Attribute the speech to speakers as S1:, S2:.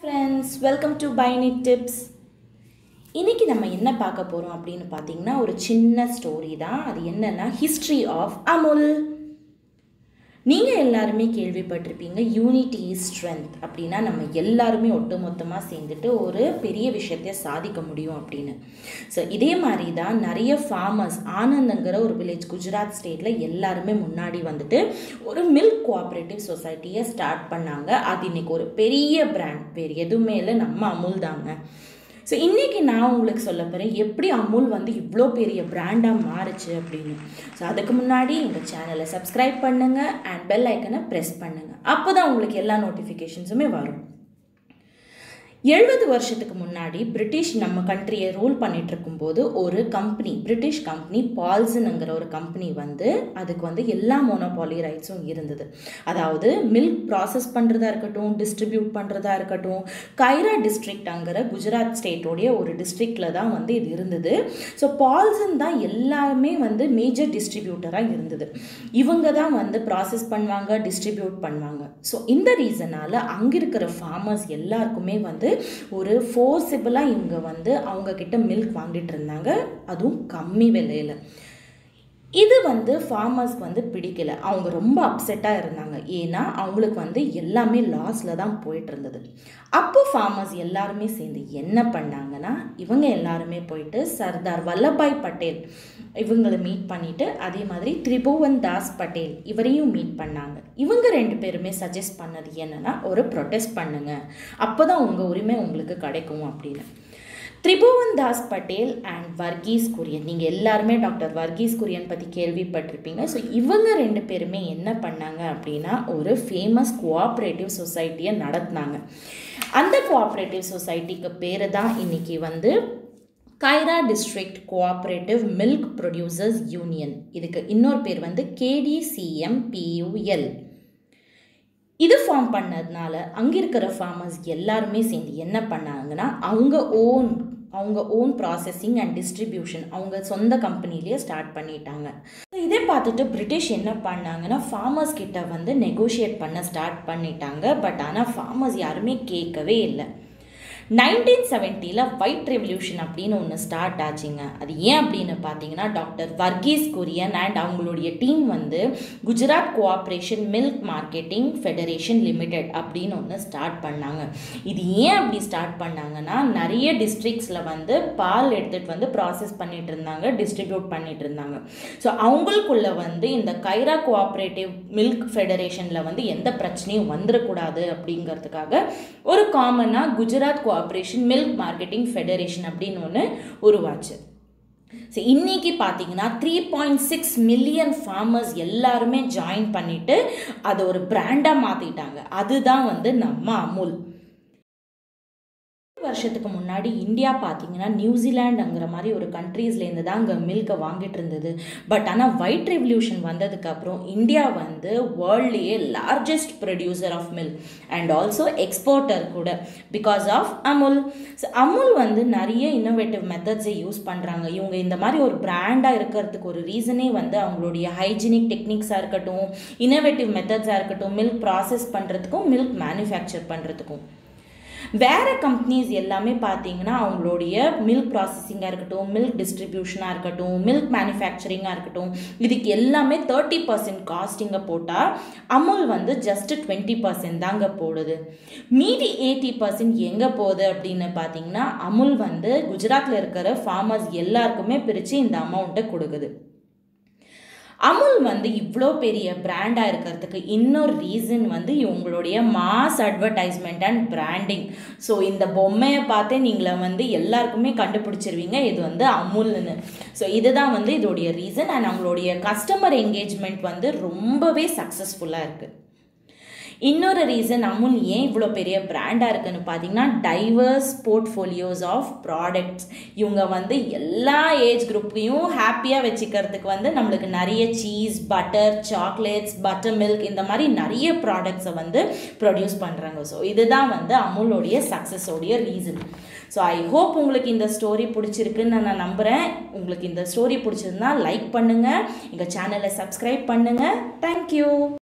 S1: friends welcome to பைனி tips இன்னைக்கு நம்ம என்ன பார்க்க போகிறோம் அப்படின்னு பார்த்தீங்கன்னா ஒரு சின்ன ஸ்டோரி தான் அது என்னன்னா ஹிஸ்ட்ரி ஆஃப் அமுல் நீங்கள் எல்லாருமே கேள்விப்பட்டிருப்பீங்க யூனிட்டி இஸ் ஸ்ட்ரென்த் அப்படின்னா நம்ம எல்லாருமே ஒட்டுமொத்தமாக சேர்ந்துட்டு ஒரு பெரிய விஷயத்தை சாதிக்க முடியும் அப்படின்னு ஸோ இதே மாதிரி தான் நிறைய ஃபார்மர்ஸ் ஆனந்தங்கிற ஒரு வில்லேஜ் குஜராத் ஸ்டேட்டில் எல்லாருமே முன்னாடி வந்துட்டு ஒரு மில்க் கோஆப்ரேட்டிவ் சொசைட்டியை ஸ்டார்ட் பண்ணாங்க அது இன்னைக்கு ஒரு பெரிய பிராண்ட் வேறு எதுவுமே இல்லை நம்ம அமுல் தாங்க ஸோ இன்றைக்கி நான் உங்களுக்கு சொல்ல போகிறேன் எப்படி அமுல் வந்து இவ்வளோ பெரிய பிராண்டாக மாறுச்சு அப்படின்னு ஸோ அதுக்கு முன்னாடி எங்கள் சேனலை சப்ஸ்கிரைப் பண்ணுங்கள் அண்ட் பெல் ஐக்கனை ப்ரெஸ் பண்ணுங்கள் அப்போ தான் உங்களுக்கு எல்லா நோட்டிஃபிகேஷன்ஸுமே வரும் எழுபது வருஷத்துக்கு முன்னாடி பிரிட்டிஷ் நம்ம கண்ட்ரியை ரூல் பண்ணிட்டு இருக்கும்போது ஒரு கம்பெனி பிரிட்டிஷ் கம்பெனி பால்சனுங்கிற ஒரு கம்பெனி வந்து அதுக்கு வந்து எல்லா மோனோபாலி ரைட்ஸும் இருந்தது அதாவது மில்க் ப்ராசஸ் பண்ணுறதா இருக்கட்டும் டிஸ்ட்ரிபியூட் பண்ணுறதா இருக்கட்டும் கைரா டிஸ்ட்ரிக்ட்ங்கிற குஜராத் ஸ்டேட்டோடைய ஒரு டிஸ்ட்ரிக்டில் தான் வந்து இது இருந்தது ஸோ பால்சன் தான் எல்லாமே வந்து மேஜர் டிஸ்ட்ரிபியூட்டராக இருந்தது இவங்க தான் வந்து ப்ராசஸ் பண்ணுவாங்க டிஸ்ட்ரிபியூட் பண்ணுவாங்க ஸோ இந்த ரீசனால் அங்கே இருக்கிற ஃபார்மர்ஸ் எல்லாருக்குமே வந்து ஒரு ஃபோர்ஸிபிளாக இவங்க வந்து அவங்க கிட்ட மில்க் வாங்கிட்டு இருந்தாங்க அதுவும் கம்மி விலையில் இது வந்து ஃபார்மர்ஸ்க்கு வந்து பிடிக்கல அவங்க ரொம்ப அப்செட்டாக இருந்தாங்க ஏன்னா அவங்களுக்கு வந்து எல்லாமே லாஸில் தான் போயிட்டு இருந்தது அப்போ ஃபார்மர்ஸ் எல்லாருமே சேர்ந்து என்ன பண்ணாங்கன்னா இவங்க எல்லாருமே போயிட்டு சர்தார் வல்லபாய் பட்டேல் இவங்களை மீட் பண்ணிட்டு அதே மாதிரி திரிபுவன் தாஸ் பட்டேல் இவரையும் மீட் பண்ணாங்க இவங்க ரெண்டு பேருமே சஜஸ்ட் பண்ணது என்னன்னா ஒரு ப்ரொட்டஸ்ட் பண்ணுங்க அப்போ தான் உங்கள் உரிமை உங்களுக்கு கிடைக்கும் அப்படின்னு திரிபுவன் தாஸ் பட்டேல் அண்ட் வர்கீஸ் குரியன் நீங்கள் எல்லாருமே டாக்டர் வர்கீஸ் குரியன் பற்றி கேள்விப்பட்டிருப்பீங்க ஸோ இவங்க ரெண்டு பேருமே என்ன பண்ணாங்க அப்படின்னா ஒரு ஃபேமஸ் கோஆப்ரேட்டிவ் சொசைட்டியை நடத்தினாங்க அந்த கோஆப்ரேட்டிவ் சொசைட்டிக்கு பேர் தான் இன்னைக்கு வந்து Kaira district cooperative milk producers union இதுக்கு இன்னொரு பேர் வந்து கேடிசிஎம்பியூஎல் இது ஃபார்ம் பண்ணதுனால அங்கே இருக்கிற ஃபார்மர்ஸ் எல்லாருமே சேர்ந்து என்ன பண்ணாங்கன்னா அவங்க ஓன் அவங்க ஓன் ப்ராசஸிங் அண்ட் டிஸ்ட்ரிபியூஷன் அவங்க சொந்த கம்பெனிலேயே ஸ்டார்ட் பண்ணிட்டாங்க இதே பார்த்துட்டு பிரிட்டிஷ் என்ன பண்ணாங்கன்னா ஃபார்மர்ஸ் கிட்ட வந்து நெகோஷியேட் பண்ண ஸ்டார்ட் பண்ணிட்டாங்க பட் ஆனால் ஃபார்மர்ஸ் யாருமே கேட்கவே இல்லை நைன்டீன் செவன்ட்டியில் ஒயிட் ரெவல்யூஷன் அப்படின்னு ஒன்று ஸ்டார்ட் ஆச்சுங்க அது ஏன் அப்படின்னு பார்த்தீங்கன்னா டாக்டர் வர்கீஸ் குரியன் அண்ட் அவங்களுடைய டீம் வந்து Gujarat cooperation milk marketing federation limited அப்படின்னு ஒன்று ஸ்டார்ட் பண்ணாங்க இது ஏன் அப்படி ஸ்டார்ட் பண்ணாங்கன்னா நிறைய டிஸ்ட்ரிக்ஸில் வந்து பால் எடுத்துகிட்டு வந்து ப்ராசஸ் பண்ணிட்டு இருந்தாங்க டிஸ்ட்ரிபியூட் பண்ணிட்டு இருந்தாங்க ஸோ அவங்களுக்குள்ள வந்து இந்த கைரா கோஆப்ரேட்டிவ் மில்க் ஃபெடரேஷனில் வந்து எந்த பிரச்சனையும் வந்துடக்கூடாது அப்படிங்கிறதுக்காக ஒரு காமனாக Gujarat cooperation milk marketing federation அப்படின்னு ஒன்று உருவாச்சு ஸோ இன்னைக்கு பார்த்தீங்கன்னா three point six million farmers எல்லாருமே ஜாயின் பண்ணிட்டு அதை ஒரு பிராண்டாக மாற்றிட்டாங்க அதுதான் வந்து நம்ம அமுல் வருஷத்துக்கு முன்னாடி இந்தியா பார்த்தீங்கன்னா நியூசிலாண்டுங்கிற மாதிரி ஒரு கண்ட்ரீஸ்லேருந்து தான் அங்கே மில்கை வாங்கிட்டு இருந்தது பட் ஆனால் ஒயிட் ரெவல்யூஷன் வந்ததுக்கப்புறம் இந்தியா வந்து வேர்ல்ட்லேயே largest producer of milk and also exporter கூட because of Amul so Amul வந்து நிறைய இன்னோவேட்டிவ் மெத்தட்ஸை யூஸ் பண்ணுறாங்க இவங்க இந்த மாதிரி ஒரு பிராண்டாக இருக்கிறதுக்கு ஒரு ரீசனே வந்து அவங்களுடைய ஹைஜீனிக் டெக்னிக்ஸாக இருக்கட்டும் இன்னோவேட்டிவ் மெத்தட்ஸாக இருக்கட்டும் மில்க் ப்ராசஸ் பண்ணுறதுக்கும் மில்க் மேனுஃபேக்சர் பண்ணுறதுக்கும் வேறு கம்பெனிஸ் எல்லாமே பார்த்தீங்கன்னா அவங்களுடைய மில்க் ப்ராசஸிங்காக இருக்கட்டும் மில்க் டிஸ்ட்ரிபியூஷனாக இருக்கட்டும் மில்க் மேனுஃபேக்சரிங்காக இருக்கட்டும் இதுக்கு எல்லாமே தேர்ட்டி பர்சன்ட் காஸ்டிங்கை போட்டால் அமுல் வந்து ஜஸ்ட் டுவெண்ட்டி பர்சன்ட் தாங்க போடுது மீதி எயிட்டி பர்சன்ட் எங்கே போகுது அப்படின்னு பார்த்தீங்கன்னா அமுல் வந்து குஜராத்தில் இருக்கிற ஃபார்மர்ஸ் எல்லாருக்குமே பிரித்து இந்த அமௌண்ட்டை கொடுக்குது அமுல் வந்து இவ்வளோ பெரிய பிராண்டாக இருக்கிறதுக்கு இன்னொரு ரீசன் வந்து இவங்களுடைய mass advertisement and branding so இந்த பொம்மையை பார்த்தே நீங்களை வந்து எல்லாருக்குமே கண்டுபிடிச்சிருவீங்க இது வந்து அமுல்னு ஸோ இதுதான் வந்து இதோடைய ரீசன் அண்ட் அவங்களுடைய கஸ்டமர் என்கேஜ்மெண்ட் வந்து ரொம்பவே சக்ஸஸ்ஃபுல்லாக இருக்குது இன்னொரு ரீசன் அமுல் ஏன் இவ்வளோ பெரிய பிராண்டாக இருக்குன்னு பார்த்தீங்கன்னா டைவர்ஸ் போர்ட்ஃபோலியோஸ் ஆஃப் ப்ராடக்ட்ஸ் இவங்க வந்து எல்லா ஏஜ் குரூப்பையும் ஹாப்பியாக வச்சுக்கிறதுக்கு வந்து நம்மளுக்கு நிறைய cheese butter chocolates buttermilk இந்த மாதிரி நிறைய ப்ராடக்ட்ஸை வந்து ப்ரொடியூஸ் பண்ணுறாங்க ஸோ இதுதான் வந்து அமுலோடைய சக்ஸஸோடைய ரீசன் ஸோ ஐ ஹோப் உங்களுக்கு இந்த ஸ்டோரி பிடிச்சிருக்குன்னு நான் நம்புகிறேன் உங்களுக்கு இந்த ஸ்டோரி பிடிச்சிருந்தா லைக் பண்ணுங்கள் எங்கள் சேனலை சப்ஸ்கிரைப் பண்ணுங்கள் தேங்க்யூ